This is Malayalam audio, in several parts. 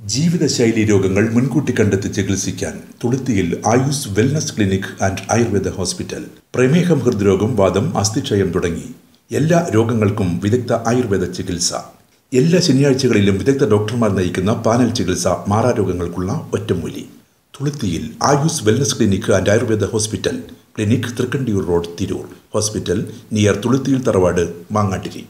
ജീവിതശൈലി രോഗങ്ങൾ മുൻകൂട്ടി കണ്ടെത്തി ചികിത്സിക്കാൻ തുളുത്തിയിൽ Ayus wellness clinic and Ayurveda hospital പ്രമേഹം ഹൃദ്രോഗം വാദം അസ്ഥിക്ഷയം തുടങ്ങി എല്ലാ രോഗങ്ങൾക്കും വിദഗ്ധ ആയുർവേദ ചികിത്സ എല്ലാ ശനിയാഴ്ചകളിലും വിദഗ്ധ ഡോക്ടർമാർ നയിക്കുന്ന പാനൽ ചികിത്സ മാറാരോഗങ്ങൾക്കുള്ള ഒറ്റമൂലി തുളുത്തിയിൽ Ayus wellness clinic and Ayurveda hospital clinic Thrikkandiyur road Tirur hospital near തുളുത്തിയിൽ തറവാട് മാങ്ങാട്ടിരി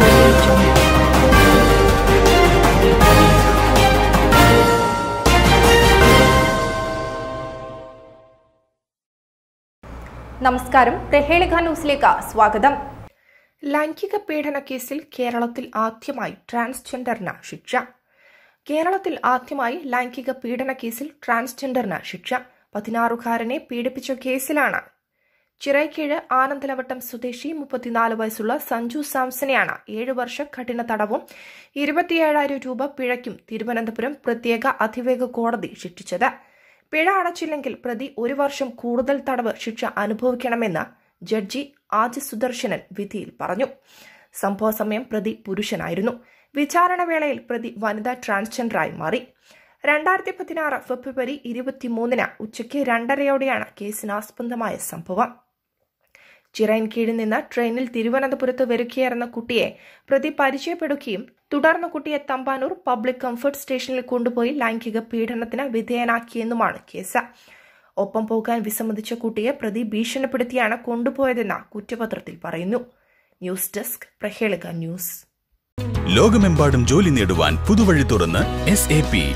നമസ്കാരം പ്രഹേളിക ന്യൂസിലേക്ക് സ്വാഗതം ലൈംഗിക പീഡന കേസിൽ കേരളത്തിൽ ആദ്യമായി ട്രാൻസ്ജെൻഡറിന് ശിക്ഷ കേരളത്തിൽ ആദ്യമായി ലൈംഗിക പീഡന കേസിൽ ട്രാൻസ്ജെൻഡറിന് ശിക്ഷ പതിനാറുകാരനെ പീഡിപ്പിച്ച കേസിലാണ് ചിറൈക്കീഴ് ആനന്ദലവട്ടം സ്വദേശി മുപ്പത്തിനാല് വയസ്സുള്ള സഞ്ജു സാംസനെയാണ് ഏഴു വർഷ കഠിന തടവും ഇരുപത്തിയേഴായിരം രൂപ പിഴയ്ക്കും തിരുവനന്തപുരം പ്രത്യേക അതിവേഗ കോടതി ശിക്ഷിച്ചത് പിഴ അടച്ചില്ലെങ്കിൽ പ്രതി ഒരു വർഷം കൂടുതൽ തടവ് ശിക്ഷ അനുഭവിക്കണമെന്ന് ജഡ്ജി ആജി സുദർശനൻ വിധിയിൽ പറഞ്ഞു സംഭവ സമയം പ്രതി പുരുഷനായിരുന്നു വിചാരണ വേളയിൽ പ്രതി വനിതാ ട്രാൻസ്ജെൻഡറായി മാറി രണ്ടായിരത്തി പതിനാറ് ഫെബ്രുവരി ഇരുപത്തിമൂന്നിന് ഉച്ചയ്ക്ക് രണ്ടരയോടെയാണ് കേസിനാസ്പദമായ സംഭവം ചിറയൻകീഴിൽ നിന്ന് ട്രെയിനിൽ തിരുവനന്തപുരത്ത് വരികയായിരുന്ന കുട്ടിയെ പ്രതി പരിചയപ്പെടുകയും തുടർന്ന് കുട്ടിയെ തമ്പാനൂർ പബ്ലിക് കംഫർട്ട് സ്റ്റേഷനിൽ കൊണ്ടുപോയി ലൈംഗിക പീഡനത്തിന് വിധേയനാക്കിയെന്നുമാണ് കേസ് ഒപ്പം പോകാൻ വിസമ്മതിച്ച കുട്ടിയെ പ്രതി ഭീഷണിപ്പെടുത്തിയാണ് കൊണ്ടുപോയതെന്ന് കുറ്റപത്രത്തിൽ പറയുന്നു ന്യൂസ് ഡെസ്ക് പ്രഹേളിക ന്യൂസ് ലോകമെമ്പാടും ജോലി നേടുവാൻ പുതുവഴി തുറന്ന് S A P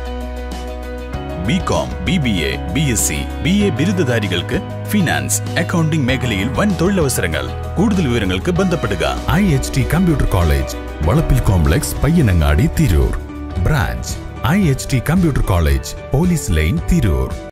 B com B B A B S C B A ബിരുദധാരികൾക്ക് ഫിനാൻസ് അക്കൗണ്ടിംഗ് മേഖലയിൽ വൻ തൊഴിലവസരങ്ങൾ കൂടുതൽ വിവരങ്ങൾക്ക് ബന്ധപ്പെടുക I H T computer college Valappil complex Payyanangadi Tirur branch I H T computer college police line Tirur